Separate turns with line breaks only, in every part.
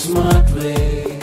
smart way.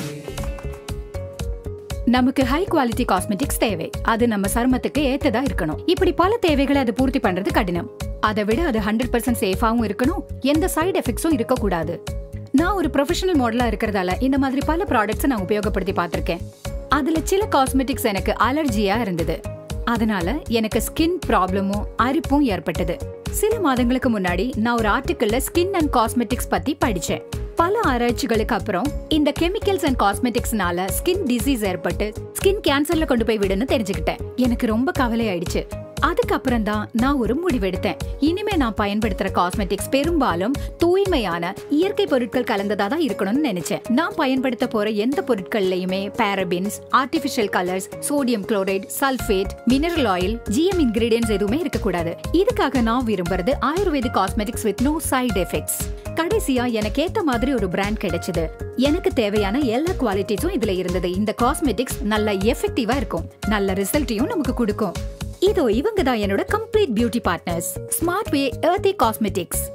நமக்கு high quality cosmetics தேவை அது நம்ம சருமத்துக்கு ஏத்ததா இருக்கணும் இப்படி பல தேவைகளை அது பூர்த்தி பண்றது கடினம் அதை விட அது ஹண்ட்ரட் பர்சன்ட் சேஃபாவும் இருக்கணும் எந்த சைடு எஃபெக்ட்ஸும் இருக்கக்கூடாது நான் ஒரு ப்ரொஃபஷனல் மாடலா இருக்கிறதால இந்த மாதிரி பல ப்ராடக்ட்ஸ் நான் உபயோகப்படுத்தி பார்த்திருக்கேன் அதுல சில காஸ்மெட்டிக்ஸ் எனக்கு அலர்ஜியா இருந்தது அதனால எனக்கு ஸ்கின் ப்ராப்ளமும் அரிப்பும் ஏற்பட்டது சில மாதங்களுக்கு முன்னாடி நான் ஒரு ஆர்டிக்கல்ல ஸ்கின் அண்ட் காஸ்மெட்டிக்ஸ் பத்தி படிச்சேன் பல ஆராய்ச்சிகளுக்கு அப்புறம் இந்த கெமிக்கல்ஸ் அண்ட் காஸ்மெட்டிக்ஸ்னால ஸ்கின் டிசீஸ் ஏற்பட்டு ஸ்கின் கேன்சர்ல கொண்டு போய் விடுன்னு தெரிஞ்சுக்கிட்டேன் எனக்கு ரொம்ப கவலை ஆயிடுச்சு அதுக்கப்புறம் தான் நான் ஒரு முடிவெடுத்தேன் இனிமே நான் பயன்படுத்துற காஸ்மெட்டிக்ஸ் பெரும்பாலும் தூய்மையான இயற்கை பொருட்கள் கலந்ததா தான் இருக்கணும்னு நினைச்சேன் நான் பயன்படுத்த போற எந்த பொருட்கள்லயுமே parabens artificial colours sodium chloride sulphate mineral oil GM ingredients எதுவுமே இருக்கக்கூடாது இதுக்காக நான் விரும்புறது ayurvedic cosmetics with no side effects கடைசியா எனக்கு ஏத்த மாதிரி ஒரு பிராண்ட் கிடைச்சது எனக்கு தேவையான எல்லா குவாலிட்டிஸும் இதுல இருந்தது இந்த காஸ்மெட்டிக்ஸ் நல்ல எஃபெக்டிவா இருக்கும் நல்ல ரிசல்ட்டையும் நமக்கு கொடுக்கும் இதோ இவங்க தான் என்னோட complete beauty partners smart way earthy cosmetics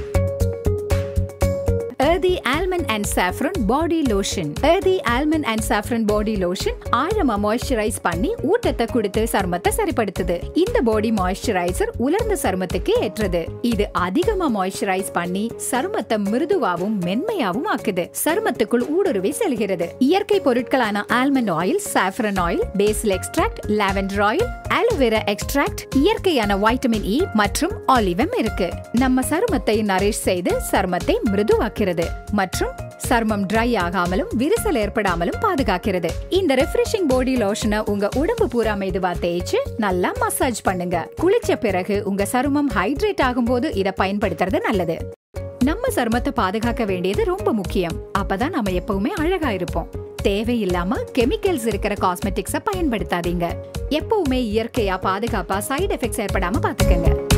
earthy almond and saffron body lotion earthy almond and saffron body lotion ஆழமா மாய்ஸ்சரைஸ் பண்ணி ஊட்டத்தை கொடுத்து சருமத்தை சரிப்படுத்துது இந்த பாடி மாய்ஸ்சரைசர் உலர்ந்த சருமத்துக்கு ஏற்றது இது அதிகமா மாய்ஸ்சரைஸ் பண்ணி சருமத்தை மிருதுவாவும் மென்மையாவும் ஆக்குது சருமத்துக்குள் ஊடுருவி செல்கிறது இயற்கை பொருட்களான almond oil saffron oil basil extract lavender oil aloe vera extract இயற்கையான வைட்டமின் இ மற்றும் ஆலிவம் இருக்கு நம்ம சருமத்தை நரிஷ் செய்து சருமத்தை மிருதுவாக்கிறது மற்றும் சருமம் ட்ரை ஆகாமலும் விரிசல் ஏற்படாமலும் பாதுகாக்கிறது இந்த ரெஃப்ரெஷிங் பாடி லோஷனை உங்க உடம்பு பூரா மெதுவா தேய்ச்சு நல்லா மசாஜ் பண்ணுங்க குளிச்ச பிறகு உங்க சருமம் ஹைட்ரேட் ஆகும்போது இத பயன்படுத்துறது நல்லது நம்ம சருமத்தை பாதுகாக்க வேண்டியது ரொம்ப முக்கியம் அப்பதான் நம்ம எப்பவுமே அழகா இருப்போம் தேவையில்லாம கெமிக்கல்ஸ் இருக்கிற காஸ்மெட்டிக்ஸ பயன்படுத்தாதீங்க எப்பவுமே இயற்கையா பாதுகாப்பா சைடு எஃபெக்ட்ஸ் ஏற்படாம பாத்துக்கங்க